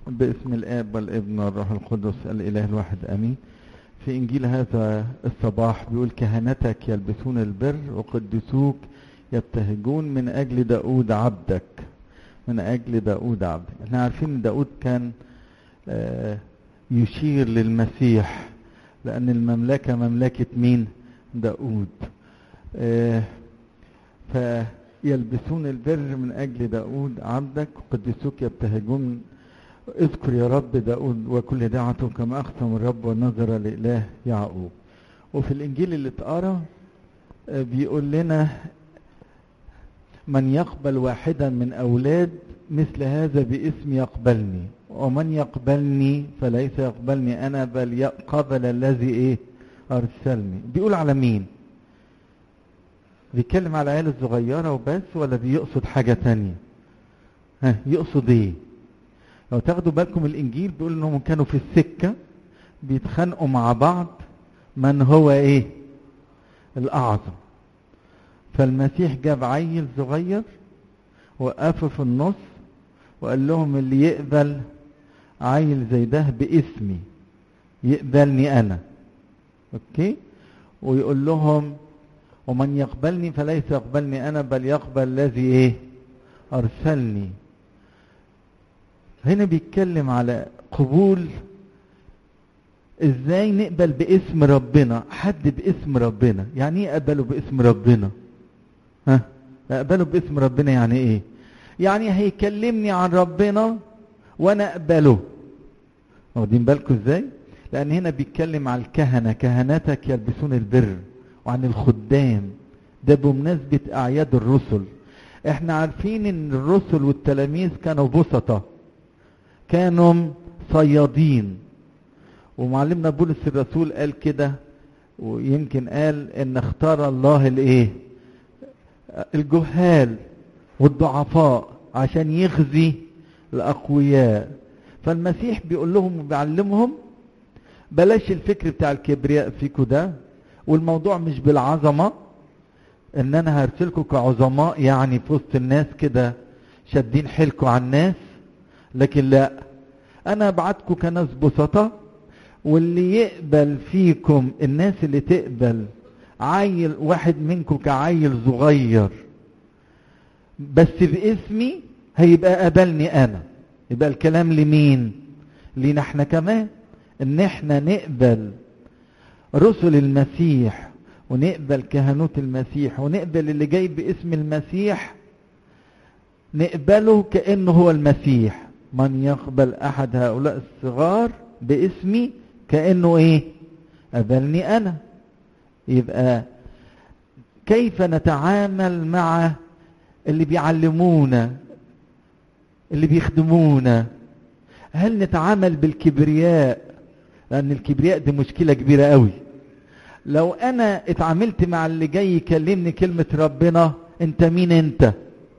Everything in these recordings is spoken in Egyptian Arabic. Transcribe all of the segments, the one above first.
باسم الآب والابن والروح القدس الإله الواحد آمين في إنجيل هذا الصباح بيقول كهنتك يلبسون البر وقدسوك يبتهجون من أجل داود عبدك من أجل داود عبدك احنا عارفين ان داود كان آه يشير للمسيح لأن المملكة مملكة مين داود آه فيلبسون البر من أجل داود عبدك وقدسوك يبتهجون اذكر يا رب داود وكل دعته كما أقسم الرب ونظر لإله يعقوب وفي الإنجيل اللي اتقرا بيقول لنا من يقبل واحدا من أولاد مثل هذا باسم يقبلني ومن يقبلني فليس يقبلني أنا بل يقبل الذي إيه أرسلني بيقول على مين بيتكلم على العيال الصغيرة وبس ولا بيقصد حاجة تانية ها يقصد ايه لو تاخدوا بالكم الانجيل بيقول انهم كانوا في السكة بيتخانقوا مع بعض من هو ايه الاعظم فالمسيح جاب عيل صغير وقفه في النص وقال لهم اللي يقبل عيل زي ده باسمي يقبلني انا اوكي ويقول لهم ومن يقبلني فليس يقبلني انا بل يقبل الذي ايه ارسلني هنا بيتكلم على قبول ازاي نقبل باسم ربنا حد باسم ربنا يعني ايه اقبله باسم ربنا ها اقبله باسم ربنا يعني ايه يعني هيكلمني عن ربنا وانا اقبله واخدين بالكم ازاي لان هنا بيتكلم على الكهنه كهنتك يلبسون البر وعن الخدام ده بمناسبه اعياد الرسل احنا عارفين ان الرسل والتلاميذ كانوا بسطه كانوا صيادين ومعلمنا بولس الرسول قال كده ويمكن قال ان اختار الله الايه الجهال والضعفاء عشان يخزي الاقوياء فالمسيح بيقول لهم وبيعلمهم بلاش الفكر بتاع الكبرياء فيكم ده والموضوع مش بالعظمه ان انا هرسلكم كعظماء يعني في وسط الناس كده شادين حيلكم على الناس لكن لا انا ابعتكم كناس بسطاء واللي يقبل فيكم الناس اللي تقبل عيل واحد منكم كعيل صغير بس باسمي هيبقى قبلني انا يبقى الكلام لمين لينا احنا كمان ان احنا نقبل رسل المسيح ونقبل كهنوت المسيح ونقبل اللي جاي باسم المسيح نقبله كانه هو المسيح من يقبل احد هؤلاء الصغار باسمي كانه ايه قبلني انا يبقى كيف نتعامل مع اللي بيعلمونا اللي بيخدمونا هل نتعامل بالكبرياء لان الكبرياء دي مشكله كبيره قوي لو انا اتعاملت مع اللي جاي يكلمني كلمه ربنا انت مين انت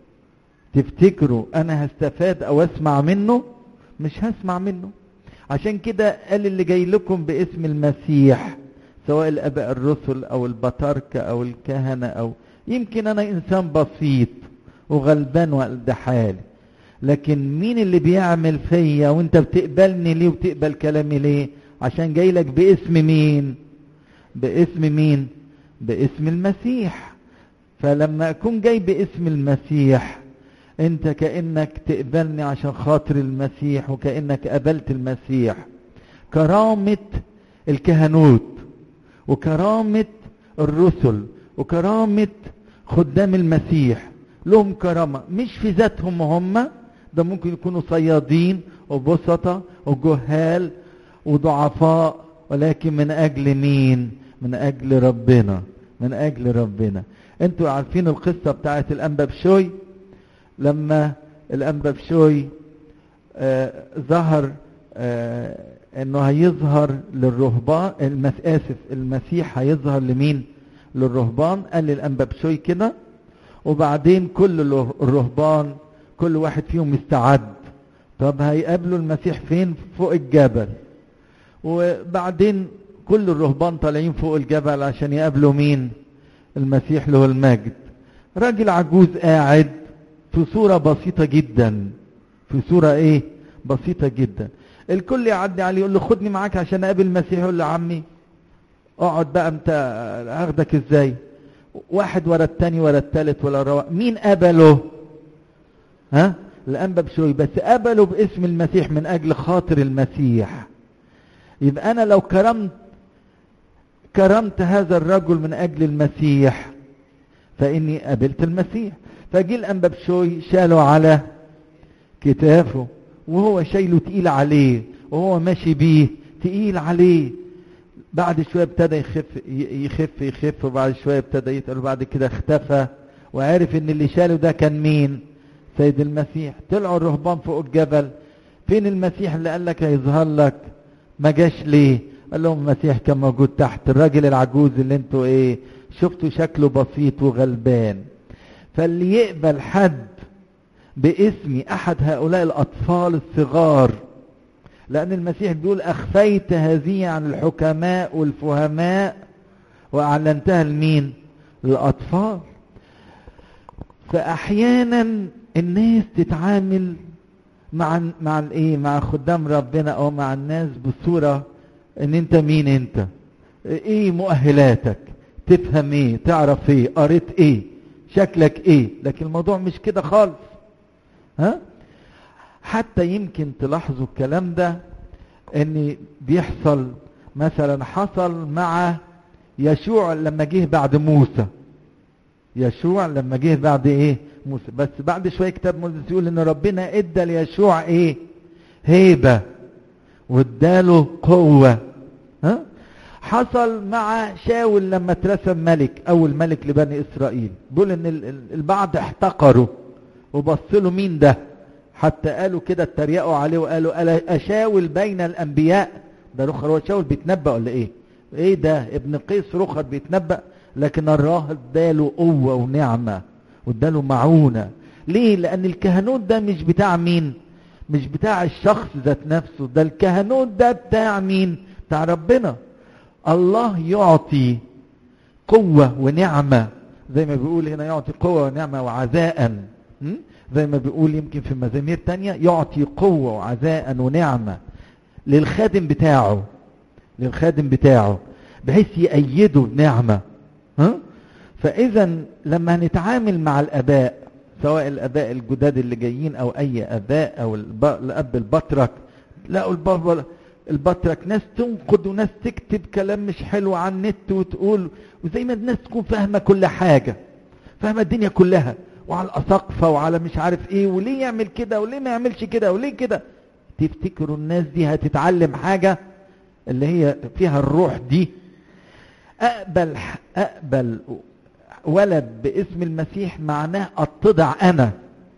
تفتكروا انا هستفاد او اسمع منه مش هسمع منه عشان كده قال اللي جاي لكم باسم المسيح سواء الاباء الرسل او البطاركة او الكهنة او يمكن انا انسان بسيط وغلبان وقد حالي لكن مين اللي بيعمل فيا وانت بتقبلني ليه وتقبل كلامي ليه عشان جاي لك باسم مين باسم مين باسم المسيح فلما اكون جاي باسم المسيح انت كانك تقبلني عشان خاطر المسيح وكانك قبلت المسيح كرامه الكهنوت وكرامه الرسل وكرامه خدام المسيح لهم كرامه مش في ذاتهم هم ده ممكن يكونوا صيادين وبسطة وجهال وضعفاء ولكن من اجل مين من اجل ربنا من اجل ربنا انتوا عارفين القصه بتاعت الانبا بشوي لما الانبا بشوي آه ظهر آه انه هيظهر للرهبان المس اسف المسيح هيظهر لمين للرهبان قال للانبا بشوي كده وبعدين كل الرهبان كل واحد فيهم استعد طب هيقابلوا المسيح فين فوق الجبل وبعدين كل الرهبان طالعين فوق الجبل عشان يقابلوا مين المسيح له المجد راجل عجوز قاعد في صورة بسيطة جدا في صورة ايه بسيطة جدا الكل يعدي عليه يقول له خدني معاك عشان اقابل المسيح يقول له عمي اقعد بقى انت اخدك ازاي واحد ورا التاني ورا التالت ورا الرابع مين قبله ها الانبا بشوي بس قبله باسم المسيح من اجل خاطر المسيح يبقى انا لو كرمت كرمت هذا الرجل من اجل المسيح فاني قابلت المسيح فجي الانبا بشوي شاله على كتافه وهو شايله تقيل عليه وهو ماشي بيه تقيل عليه بعد شوية ابتدى يخف يخف يخف وبعد شوية ابتدى يتقل وبعد كده اختفى وعرف ان اللي شاله ده كان مين سيد المسيح طلعوا الرهبان فوق الجبل فين المسيح اللي قال لك هيظهر لك ما جاش ليه قال لهم المسيح كان موجود تحت الراجل العجوز اللي انتوا ايه شفتوا شكله بسيط وغلبان فاللي يقبل حد باسم احد هؤلاء الاطفال الصغار لان المسيح بيقول اخفيت هذه عن الحكماء والفهماء واعلنتها لمين للاطفال فاحيانا الناس تتعامل مع مع الايه مع خدام ربنا او مع الناس بصوره ان انت مين انت ايه مؤهلاتك تفهم ايه تعرف ايه قريت ايه شكلك ايه لكن الموضوع مش كده خالص ها حتى يمكن تلاحظوا الكلام ده ان بيحصل مثلا حصل مع يشوع لما جه بعد موسى يشوع لما جه بعد ايه موسى بس بعد شويه كتاب موسى يقول ان ربنا ادى ليشوع ايه هيبه واداله قوه ها حصل مع شاول لما اترسم ملك اول ملك لبني اسرائيل بيقول ان البعض احتقروا وبص له مين ده حتى قالوا كده اتريقوا عليه وقالوا ألا اشاول بين الانبياء ده رخر هو شاول بيتنبأ ولا ايه ايه ده ابن قيس رخر بيتنبأ لكن الراهب اداله قوه ونعمه واداله معونه ليه لان الكهنوت ده مش بتاع مين مش بتاع الشخص ذات نفسه ده الكهنوت ده بتاع مين بتاع ربنا الله يعطي قوة ونعمة زي ما بيقول هنا يعطي قوة ونعمة وعزاء زي ما بيقول يمكن في مزامير تانية يعطي قوة وعزاء ونعمة للخادم بتاعه للخادم بتاعه بحيث يأيده بنعمة ها؟ فإذا لما هنتعامل مع الآباء سواء الآباء الجداد اللي جايين أو أي آباء أو الأب البطرك لقوا البابا البطرك ناس تنقد وناس تكتب كلام مش حلو على النت وتقول وزي ما الناس تكون فاهمة كل حاجة فاهمة الدنيا كلها وعلى الأساقفة وعلى مش عارف ايه وليه يعمل كده وليه ما يعملش كده وليه كده تفتكروا الناس دي هتتعلم حاجة اللي هي فيها الروح دي أقبل أقبل ولد باسم المسيح معناه اتضع أنا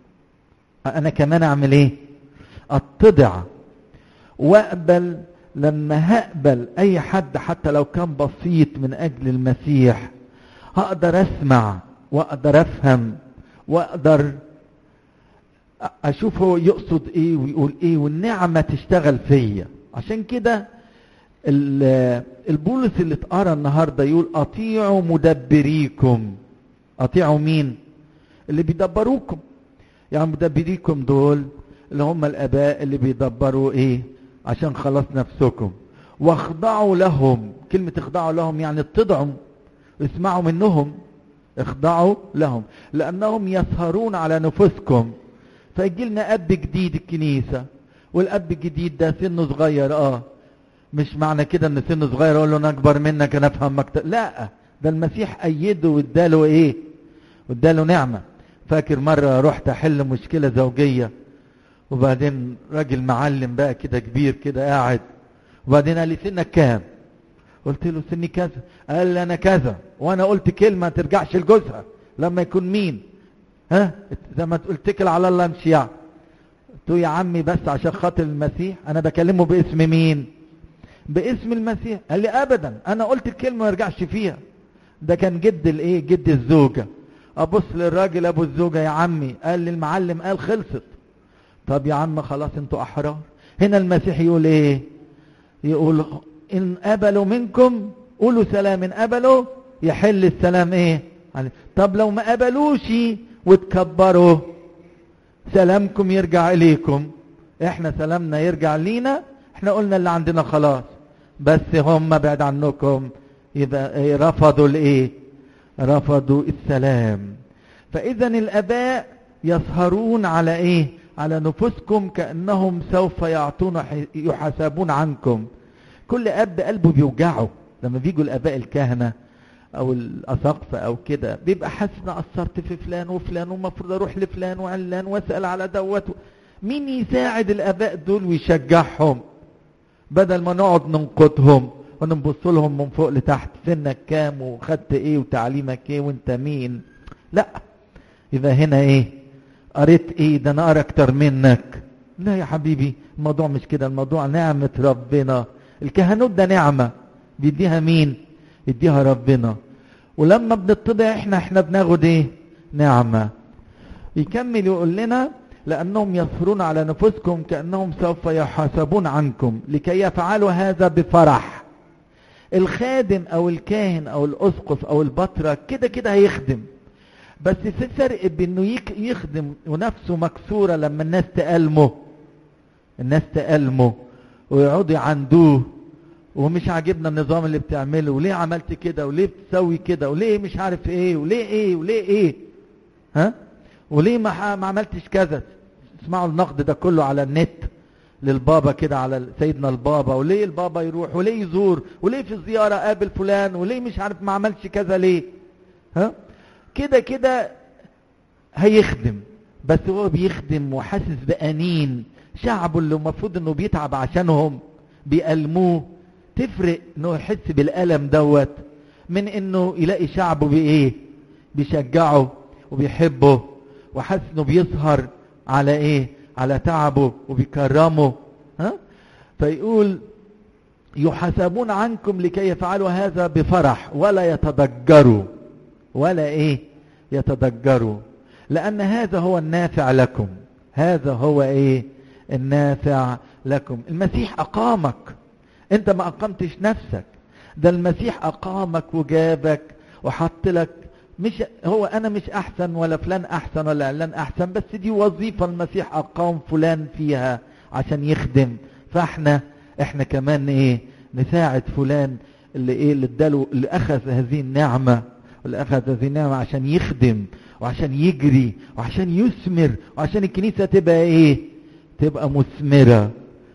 أنا كمان أعمل إيه اتضع واقبل لما هقبل اي حد حتى لو كان بسيط من اجل المسيح هقدر اسمع واقدر افهم واقدر اشوف هو يقصد ايه ويقول ايه والنعمة تشتغل فيا عشان كده البولس اللي اتقرا النهارده يقول اطيعوا مدبريكم اطيعوا مين اللي بيدبروكم يعني مدبريكم دول اللي هم الاباء اللي بيدبروا ايه عشان خلاص نفسكم واخضعوا لهم كلمة اخضعوا لهم يعني اتضعوا اسمعوا منهم اخضعوا لهم لانهم يسهرون على نفوسكم فيجي لنا اب جديد الكنيسة والاب الجديد ده سنه صغير اه مش معنى كده ان سنه صغير اقول له انا اكبر منك انا افهم مكتب لا ده المسيح ايده واداله ايه واداله نعمة فاكر مرة رحت احل مشكلة زوجية وبعدين راجل معلم بقى كده كبير كده قاعد وبعدين قال لي سنك كام قلت له سني كذا قال لي انا كذا وانا قلت كلمه ما ترجعش لجوزها لما يكون مين ها زي ما تقول اتكل على الله امشي يعني قلت له يا عمي بس عشان خاطر المسيح انا بكلمه باسم مين باسم المسيح قال لي ابدا انا قلت الكلمه ما يرجعش فيها ده كان جد الايه جد الزوجه ابص للراجل ابو الزوجه يا عمي قال لي المعلم قال خلصت طب يا عم خلاص انتوا احرار هنا المسيح يقول ايه يقول ان قبلوا منكم قولوا سلام ان قبلوا يحل السلام ايه طب لو ما قبلوش وتكبروا سلامكم يرجع اليكم احنا سلامنا يرجع لينا احنا قلنا اللي عندنا خلاص بس هم بعد عنكم يبقى ايه رفضوا الايه رفضوا السلام فاذا الاباء يسهرون على ايه على نفوسكم كانهم سوف يعطون يحاسبون عنكم كل اب قلبه بيوجعه لما بيجوا الاباء الكهنه او الاساقفه او كده بيبقى حاسس ان قصرت في فلان وفلان ومفروض اروح لفلان وعلان واسال على دوت مين يساعد الاباء دول ويشجعهم بدل ما نقعد ننقدهم ونبص لهم من فوق لتحت سنك كام وخدت ايه وتعليمك ايه وانت مين لا يبقى هنا ايه قريت ايه ده انا اقرا اكتر منك لا يا حبيبي الموضوع مش كده الموضوع نعمة ربنا الكهنوت ده نعمة بيديها مين يديها ربنا ولما بنتضع احنا احنا بناخد ايه نعمة يكمل يقول لنا لأنهم يصفرون على نفوسكم كأنهم سوف يحاسبون عنكم لكي يفعلوا هذا بفرح الخادم أو الكاهن أو الأسقف أو البطرة كده كده هيخدم بس في فرق بأنه يخدم ونفسه مكسورة لما الناس تألمه الناس تألمه ويقعدوا يعندوه ومش عاجبنا النظام اللي بتعمله وليه عملت كده وليه بتسوي كده وليه مش عارف ايه وليه ايه وليه ايه ها وليه ما, ما عملتش كذا اسمعوا النقد ده كله على النت للبابا كده على سيدنا البابا وليه البابا يروح وليه يزور وليه في الزيارة قابل فلان وليه مش عارف ما عملش كذا ليه ها كده كده هيخدم بس هو بيخدم وحاسس بأنين شعبه اللي المفروض انه بيتعب عشانهم بيألموه تفرق انه يحس بالألم دوت من انه يلاقي شعبه بايه بيشجعه وبيحبه وحاسس انه بيسهر على ايه على تعبه وبيكرمه ها فيقول يحاسبون عنكم لكي يفعلوا هذا بفرح ولا يتضجروا ولا ايه يتضجروا لان هذا هو النافع لكم هذا هو ايه النافع لكم المسيح اقامك انت ما اقمتش نفسك ده المسيح اقامك وجابك وحط لك مش هو انا مش احسن ولا فلان احسن ولا علان احسن بس دي وظيفة المسيح اقام فلان فيها عشان يخدم فاحنا احنا كمان ايه نساعد فلان اللي ايه اللي اداله اللي اخذ هذه النعمة اللي اخذ هذه النعمة عشان يخدم وعشان يجري وعشان يثمر وعشان الكنيسة تبقى ايه تبقى مثمرة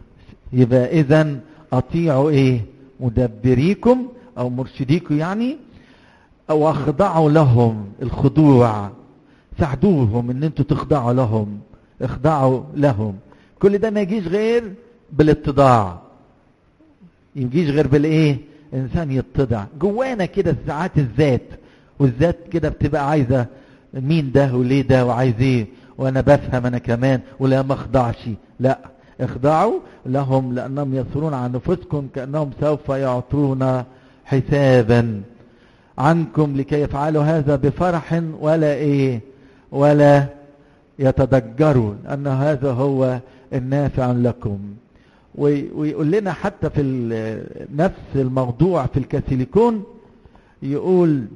يبقى اذا اطيعوا ايه مدبريكم او مرشديكم يعني او اخضعوا لهم الخضوع ساعدوهم ان انتوا تخضعوا لهم اخضعوا لهم كل ده ما يجيش غير بالاتضاع يجيش غير بالايه انسان يتضع جوانا كده ساعات الذات والذات كده بتبقى عايزه مين ده وليه ده وعايز ايه وانا بفهم انا كمان ولا ما اخضعش لا اخضعوا لهم لانهم يصرون عن نفوسكم كانهم سوف يعطون حسابا عنكم لكي يفعلوا هذا بفرح ولا ايه ولا يتضجروا ان هذا هو النافع لكم ويقول لنا حتى في نفس الموضوع في الكاثوليكون يقول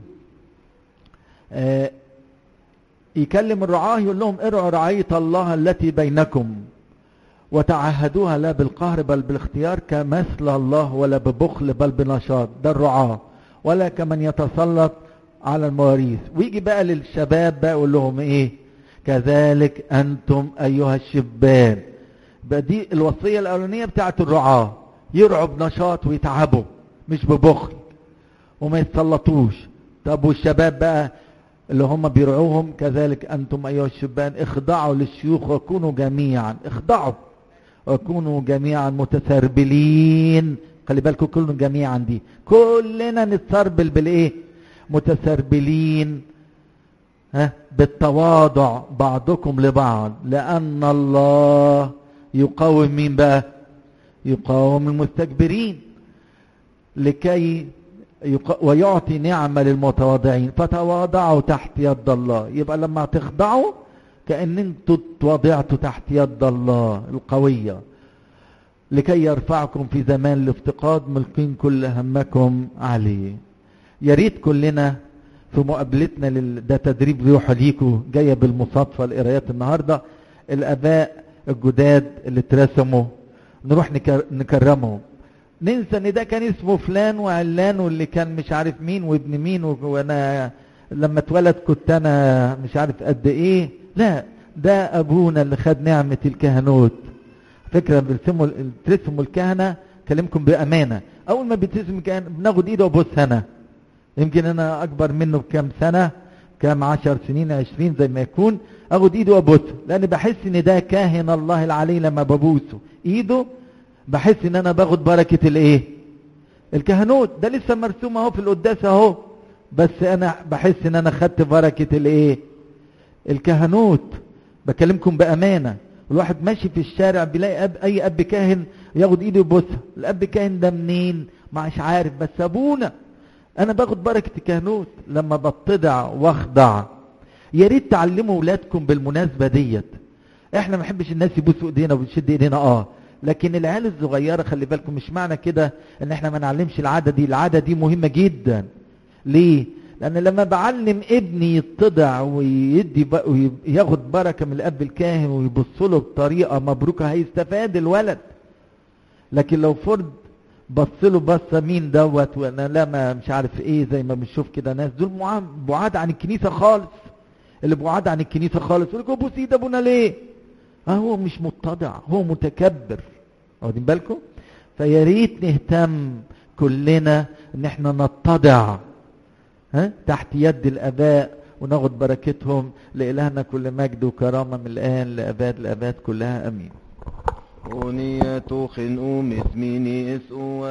آه يكلم الرعاة يقول لهم ارعوا رعية الله التي بينكم وتعهدوها لا بالقهر بل بالاختيار كمثل الله ولا ببخل بل بنشاط ده الرعاة ولا كمن يتسلط على المواريث ويجي بقى للشباب بقى يقول لهم ايه كذلك انتم ايها الشبان بقى دي الوصية الاولانية بتاعت الرعاة يرعوا بنشاط ويتعبوا مش ببخل وما يتسلطوش طب والشباب بقى اللي هم بيرعوهم كذلك انتم ايها الشبان اخضعوا للشيوخ وكونوا جميعا اخضعوا وكونوا جميعا متسربلين خلي بالكم كلهم جميعا دي كلنا نتسربل بالايه متسربلين ها بالتواضع بعضكم لبعض لان الله يقاوم مين بقى يقاوم المستكبرين لكي يق... ويعطي نعمة للمتواضعين فتواضعوا تحت يد الله يبقى لما تخضعوا كأن انتوا تواضعتوا تحت يد الله القوية لكي يرفعكم في زمان الافتقاد ملقين كل همكم عليه يا ريت كلنا في مقابلتنا لل... ده تدريب روح ليكوا جايه بالمصادفه القرايات النهارده الاباء الجداد اللي اترسموا نروح نكر... نكرمهم ننسى ان ده كان اسمه فلان وعلان واللي كان مش عارف مين وابن مين و... وانا لما اتولد كنت انا مش عارف قد ايه لا ده ابونا اللي خد نعمة الكهنوت فكرة بيرسموا بترسموا الكهنة كلمكم بأمانة اول ما بترسم الكهنة بناخد ايده وبص انا يمكن انا اكبر منه بكام سنة كام عشر سنين عشرين زي ما يكون اخد ايده وابوسه لان بحس ان ده كاهن الله العلي لما ببوسه ايده بحس ان انا باخد بركة الايه الكهنوت ده لسه مرسوم اهو في القداس اهو بس انا بحس ان انا خدت بركة الايه الكهنوت بكلمكم بامانة الواحد ماشي في الشارع بيلاقي أب اي اب كاهن ياخد ايده يبوسها الاب كاهن ده منين مش عارف بس ابونا انا باخد بركة الكهنوت لما بتضع واخضع يا ريت تعلموا اولادكم بالمناسبة ديت احنا ما بنحبش الناس يبوسوا ايدينا وبنشد ايدينا اه لكن العيال الصغيرة خلي بالكم مش معنى كده ان احنا ما نعلمش العادة دي العادة دي مهمة جدا ليه لان لما بعلم ابني يتضع ويدي وياخد بركة من الاب الكاهن ويبص له بطريقة مبروكة هيستفاد الولد لكن لو فرد بص له بصه مين دوت وانا لا ما مش عارف ايه زي ما بنشوف كده ناس دول بعاد عن الكنيسه خالص اللي بعاد عن الكنيسه خالص يقول لك ابوس ايد ابونا ليه؟ اه هو مش متضع هو متكبر واخدين بالكم؟ فيا ريت نهتم كلنا ان احنا نتضع ها تحت يد الاباء وناخد بركتهم لالهنا كل مجد وكرامه من الان لاباد الاباد كلها امين أغنية خنقوم اسميني اسقوا